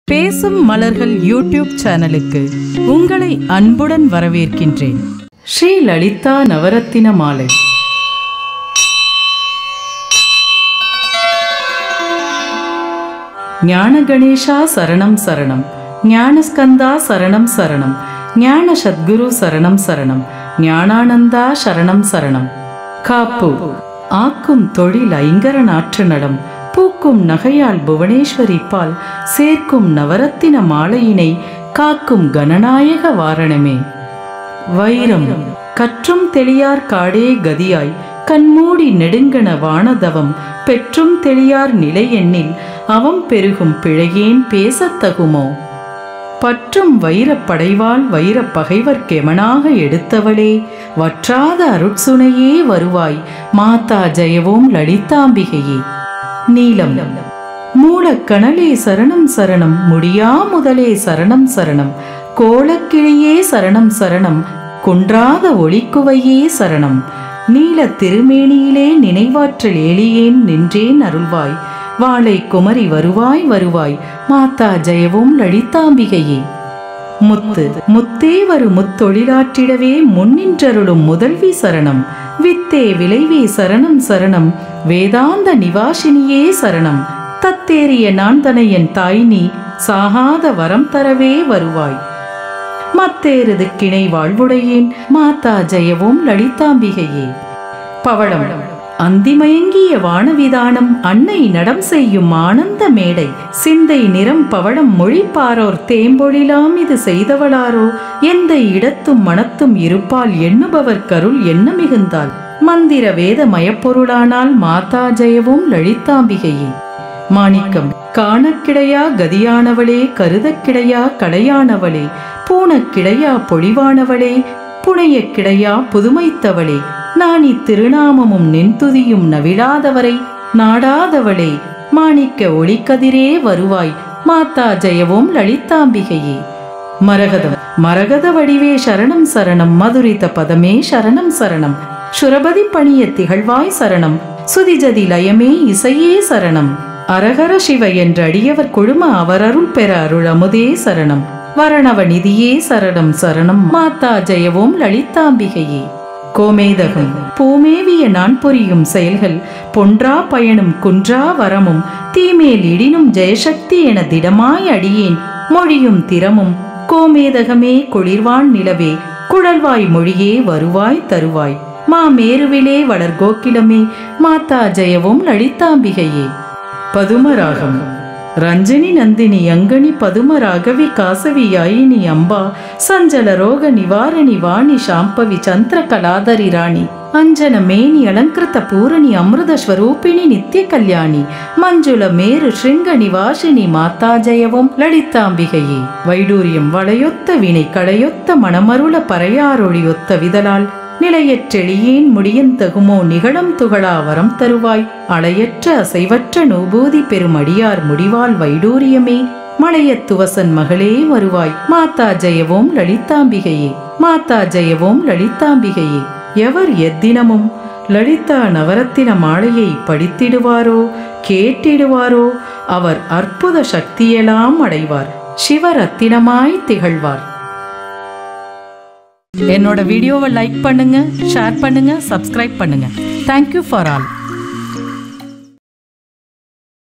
பேசும் மலர்கள் யூடியூப் சேனலுக்கு உங்களை அன்புடன் வரவேற்கின்றேன் ஸ்ரீ லலிதா நவரத்தின மாலை ஞான கணேஷா சரணம் சரணம் ஞானஸ்கந்தா சரணம் சரணம் ஞான சத்குரு சரணம் சரணம் ஞானானந்தா சரணம் சரணம் காப்பு ஆக்கும் தொழில் ஐங்கர நாற்று நடம் பூக்கும் நகையால் புவனேஸ்வரி பால் சேர்க்கும் நவரத்தின மாலையினை காக்கும் கணநாயக வாரணமே வைரம் கற்றும் தெளியார் காடே கதியாய் கண்மூடி நெடுங்கன வானதவம் பெற்றும் தெளியார் நிலை எண்ணில் அவம் பெருகும் பிழையேன் பேசத் தகுமோ பற்றும் வைரப் படைவாள் வைரப் பகைவர்க்கெமனாக எடுத்தவளே வற்றாத அருட்சுனையே வருவாய் மாதா ஜெயவோம் லலிதாம்பிகையே நீலம் மூலக்கணலே சரணம் சரணம் முடியா முதலே சரணம் சரணம் கோலக்கிளியே சரணம் சரணம் குன்றாத ஒளிக்குவையே சரணம் நீல திருமேனியிலே நினைவாற்றல் ஏழியேன் நின்றேன் அருள்வாய் வாளை குமரி வருவாய் வருவாய் மாதா ஜெயவும் லலிதாம்பிகையே முத்து முத்தே வரு முத்தொழிலாற்றிடவே முன்னின்றருளும் முதல்வி சரணம் வித்தே விளைவே சரணம் சரணம் வேதாந்த நிவாசினியே சரணம் தத்தேறிய நான் தனை என் தாய் நீ சாகாத வரம் தரவே வருவாய் மத்தேறுது கிணை வாழ்வுடையேன் மாதா ஜெயவும் லலிதாம்பிகையே பவளம் அந்திமயங்கிய வானவிதானம் அன்னை நடம் செய்யும் ஆனந்த மேடை சிந்தை நிறம் பவளம் மொழிப்பாரோர் தேம்பொழிலாம் இது செய்தவளாரோ எந்த இடத்தும் மனத்தும் இருப்பால் எண்ணுபவர் கருள் என்ன மிகுந்தால் மந்திர வேத மயப்பொருளானால் மாதா ஜெயவும் லலிதாம்பிகையே மாணிக்கம் காணக்கிடையா கதியானவளே கருதக்கிடையா கடையானவளே பூணக்கிடையா பொழிவானவளே புனையக்கிடையா புதுமைத்தவளே நாணி திருநாமமும் நின்துதியும் நவிழாதவரை நாடாதவளே மாணிக்க ஒளிக்கதிரே வருவாய் மாதா ஜெயவும் லலிதாம்பிகையே மரகதம் மரகத வடிவே சரணம் சரணம் மதுரித பதமே சரணம் சரணம் சுரபதி பணிய திகழ்வாய் சரணம் சுதிஜதி லயமே இசையே சரணம் அரகர சிவ என்ற அடியவர் குழும அவரருள் பெற அருள் அமுதே சரணம் வரணவ நிதியே சரணம் சரணம் மாதா ஜெயவோம் லலிதாம்பிகையே கோமேதகம் பூமேவிய நான் புரியும் செயல்கள் பொன்றா பயனும் குன்றா வரமும் தீமேல் இடினும் ஜெயசக்தி என திடமாய் அடியேன் மொழியும் திறமும் கோமேதகமே குளிர்வான் நிலவே குழல்வாய் மொழியே வருவாய் தருவாய் மா மேருவிலே வளர் கோகிலமே மாதா ஜெயவும் லலிதாம்பிகையே பதுமராகம் ரஞ்சனி நந்தினி அங்கனி பதும ராகவி காசவி யாயினி அம்பா சஞ்சல ரோக நிவாரணி வாணி ಶಾಂಪವಿ ಚಂದ್ರ ಕಲಾದರಿ ರಾಣಿ ಅಂಜನ ಮೇನಿ ಅಲಂಕೃತ ಪೂರಣಿ ಅಮೃತ ಸ್ವರೂಪಿಣಿ ನಿತ್ಯ ಕಲ್ಯಾಣಿ ಮಂಜುಳ ಮೇರು ಶೃಂಗ ನಿವಾಸಿನಿ ಮಾತಾ ಜಯவும் லலிதாம்பிகையே வைடூரியம் வளையொத்த வினை களையொத்த மணமருள பறையாரொழியொத்த விதலால் நிலையற்றெளியேன் முடியந்தகுமோ நிகழம் துகளா வரம் தருவாய் அலையற்ற அசைவற்ற நூபூதி பெரும் அடியார் முடிவால் வைடூரியமே மலையத்துவசன் மகளே வருவாய் மாதா ஜெயவோம் லலிதாம்பிகையே மாதா ஜெயவோம் லலிதாம்பிகையே எவர் எத்தினமும் லலிதா நவரத்தின மாலையை படித்திடுவாரோ கேட்டிடுவாரோ அவர் அற்புத சக்தியெல்லாம் அடைவார் சிவரத்தினமாய் திகழ்வார் என்னோட வீடியோவை லைக் பண்ணுங்க ஷேர் பண்ணுங்க சப்ஸ்கிரைப் பண்ணுங்க தேங்க்யூ ஃபார் ஆல்